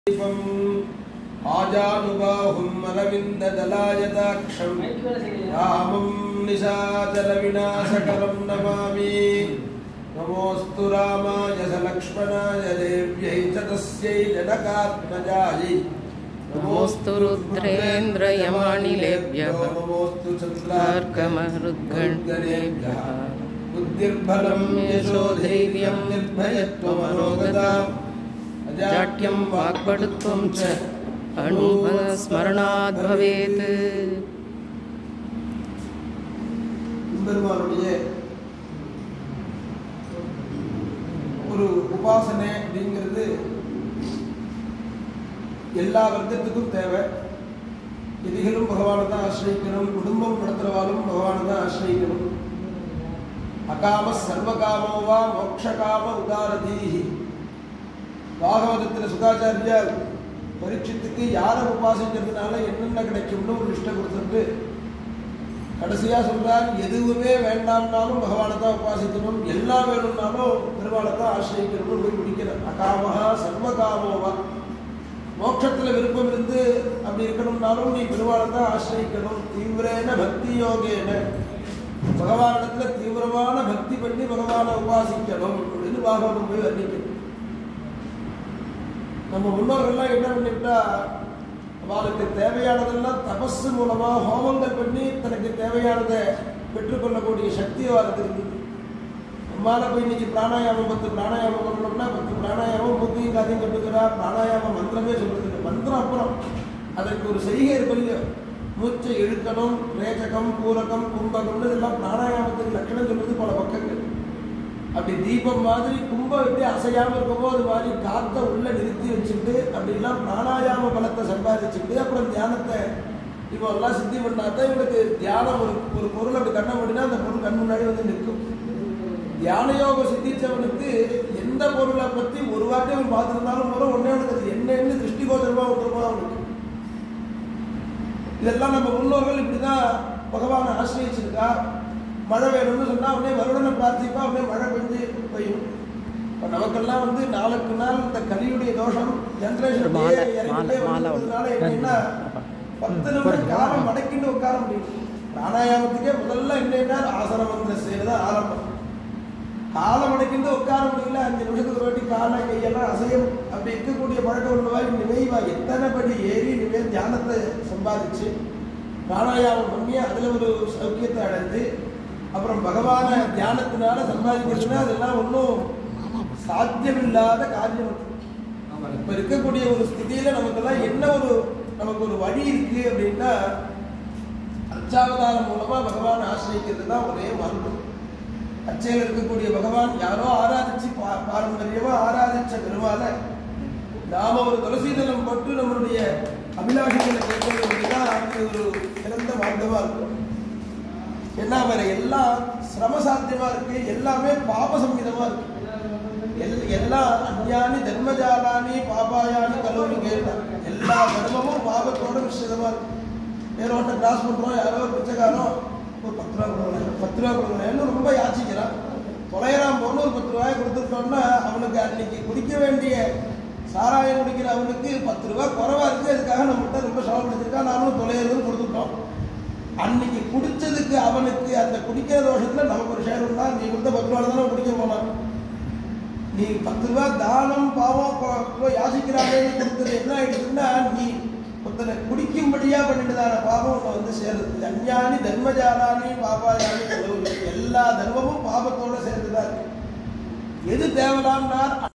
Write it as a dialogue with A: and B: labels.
A: दीपम् आजानुबाहुम् अरविन्ददलायदाक्षम् रामं निशाचरविनाशकरं नमामि नमोऽस्तु रामाय स लक्ष्मणाय देव्यै च तस्यै जनकात्मजायै
B: नमोऽस्तु रुद्रेन्द्रयमानिलेभ्यः
A: नमोऽस्तु
B: चन्द्रार्कमरुद्गणेभ्यः
A: बुद्धिर्बलं यशो धैर्यं निर्भयत्वमनोगता
B: जाट्यं वाक्पटुत्वं च अनुभवस्मरणाद् भवेत्
A: பெருமானுடைய ஒரு உபாசனை அப்படிங்கிறது எல்லா வர்க்கத்துக்கும் தேவை எதிகளும் பகவானை தான் ஆசிரியக்கணும் குடும்பம் நடத்துறவாலும் பகவானை தான் ஆசிரியக்கணும் அகாம சர்வகாமோவா மோட்சகாம உதாரதீஹி பாகவதத்தில் சுகாச்சாரியார் பரீட்சத்துக்கு யாரை உபாசிக்கிறதுனால என்னென்ன கிடைக்கும்னு ஒரு லிஸ்ட்டை கொடுத்துட்டு கடைசியா சொல்றார் எதுவுமே வேண்டாம்னாலும் பகவானை தான் உபாசிக்கணும் எல்லாம் வேணும்னாலும் பெருமாளை தான் ஆசிரியக்கணும்னு போய் பிடிக்கிறார் அகாமகா சர்வகாமோவா மோட்சத்துல விருப்பம் இருந்து அப்படி இருக்கணும்னாலும் நீ பெருமாளை தான் ஆசிரியக்கணும் தீவிரேன பக்தி யோகேன பகவானிடத்துல தீவிரமான பக்தி பண்ணி பகவானை உபாசிக்கணும் அப்படின்னு பாகவதம் போய் வர்ணிக்கணும் நம்ம முன்னோர்கள்லாம் என்ன பண்ணிவிட்டா அவளுக்கு தேவையானதெல்லாம் தபஸ் மூலமா ஹோமங்கள் பண்ணி தனக்கு தேவையானதை பெற்றுக்கொள்ளக்கூடிய சக்தி அவளுக்கு இருந்தது நம்மளால போய் இன்னைக்கு பிராணாயாமம் பத்து பிராணாயாமம் பண்ணணும்னா பத்து பிராணாயாமம் மூக்கையும் காதையும் கட்டுக்கிறா பிராணாயாம மந்திரமே சொல்றது இல்லை. மந்திரம் அப்புறம் அதற்கு ஒரு செய்கை இருக்கு இல்லையோ மூச்சை இழுக்கணும் ரேச்சகம் பூரகம் கும்பகம்னு இதெல்லாம் பிராணாயாமத்துக்கு லட்சணம் சொல்றது பல பக்கங்கள் அப்படி தீபம் மாதிரி கும்பம் எப்படி அசையாம இருக்கமோ அது மாதிரி காத்த உள்ள நிறுத்தி வச்சுட்டு அப்படிலாம் பிராணாயாம பலத்தை சம்பாதிச்சுட்டு அப்புறம் தியானத்தை இப்போ எல்லாம் சித்தி பண்ணாதான் இவனுக்கு தியானம் ஒரு ஒரு பொருள் அப்படி கண்ண முடினா அந்த பொருள் கண் முன்னாடி வந்து நிற்கும் தியான யோகம் சித்திச்சவனுக்கு எந்த பொருளை பத்தி ஒரு வாட்டி அவன் பார்த்துருந்தாலும் போதும் ஒன்னே அவனுக்கு அது என்னன்னு திருஷ்டிகோச்சரமா வந்துருமா அவனுக்கு இதெல்லாம் நம்ம முன்னோர்கள் இப்படிதான் பகவானை ஆசிரியச்சிருக்கா மழை வேணும்னு சொன்னா உடனே வருடனை பிரார்த்திப்பா உடனே மழை பெஞ்சு பெய்யும் இப்போ நமக்கெல்லாம் வந்து நாளுக்கு நாள் இந்த கலியுடைய தோஷம் ஜென்ரேஷன்
B: மாலை,
A: இறங்கிட்டே
B: மாலை, மாலை
A: வந்ததுனால என்னன்னா பத்து நிமிஷம் காலம் மடக்கிட்டு உட்கார முடியும் பிராணாயாமத்துக்கே முதல்ல என்னன்னா ஆசன மந்திர செய்யறதான் ஆரம்பம் காலம் அடைக்கிட்டு உட்கார முடியல அஞ்சு நிமிஷத்துக்கு ஒரு வாட்டி காலை கையெல்லாம் அசையும் அப்படி இருக்கக்கூடிய பழக்கம் உள்ளவாய் நினைவா எத்தனை படி ஏறி நினைவு தியானத்தை சம்பாதிச்சு பிராணாயாமம் பண்ணி அதுல ஒரு சௌக்கியத்தை அடைந்து அப்புறம் பகவான தியானத்தினால சம்பாதிக்கிறதுனா அதெல்லாம் ஒன்றும் சாத்தியமில்லாத காரியம் இப்ப இருக்கக்கூடிய ஒரு ஸ்திதியில நமக்கெல்லாம் என்ன ஒரு நமக்கு ஒரு வழி இருக்கு அப்படின்னா அர்ச்சாவதாரம் மூலமா பகவான் ஆசிரியக்கிறது தான் ஒரே மரபு அச்சையில் இருக்கக்கூடிய பகவான் யாரோ ஆராதிச்சு பா- பாரம்பரியமா ஆராதிச்ச பெருமாளை நாம ஒரு துளசிதளம் போட்டு நம்மளுடைய அபிலாஷங்களை கேட்கறதுதான் அது ஒரு சிறந்த மார்க்கமா இருக்கும் என்ன வேற எல்லாம் சிரம சாத்தியமா இருக்கு எல்லாமே பாப சம்மிதமா இருக்கு எல்- எல்லா அஞ்ஞானி தர்மஜாலானி பாபாயானி கலோனி கேட்டான் எல்லா தர்மமும் பாபத்தோட விஷயமா இருக்கு வேறோட்ட கிராஸ் பண்றோம் யாரோ ஒரு பிச்சைக்காரோ ஒரு பத்து ரூபா கொடுக்குறேன் பத்து ரூபா கொடுக்குறேன்னு ரொம்ப யாச்சிக்கிறான் தொலைகிறான் போன்னு ஒரு பத்து ரூபாய் கொடுத்துருக்கோம்னா அவனுக்கு அன்னைக்கு குடிக்க வேண்டிய சாராயம் குடிக்கிற அவனுக்கு பத்து ரூபா குறைவா இருக்கு அதுக்காக நம்மகிட்ட ரொம்ப செலவழிச்சிருக்கா நாமளும் தொலைகிறதுன்னு கொடுத்துட்டோம் அன்னைக்கு குடிச்சதுக்கு அவனுக்கு அந்த குடிக்கிற தோஷத்துல நமக்கு ஒரு ஷேர் உண்டா நீ கொடுத்த பத்து ரூபா தானே குடிக்க போனான் நீ பத்து ரூபா தானம் பாவம் கொ- கொ- யாசிக்கிறாங்கன்னு கொடுத்தது என்ன ஆயிடுச்சுன்னா நீ ஒருத்தனை குடிக்கும்படியா பண்ணிட்டுதான பாவம் உன்னை வந்து சேருது அஞ்ஞானி தர்மஜாலானி பாபாயானி கலோரி. எல்லா தர்மமும் பாபத்தோட சேர்ந்துதான் இருக்கு எது தேவலாம்னார்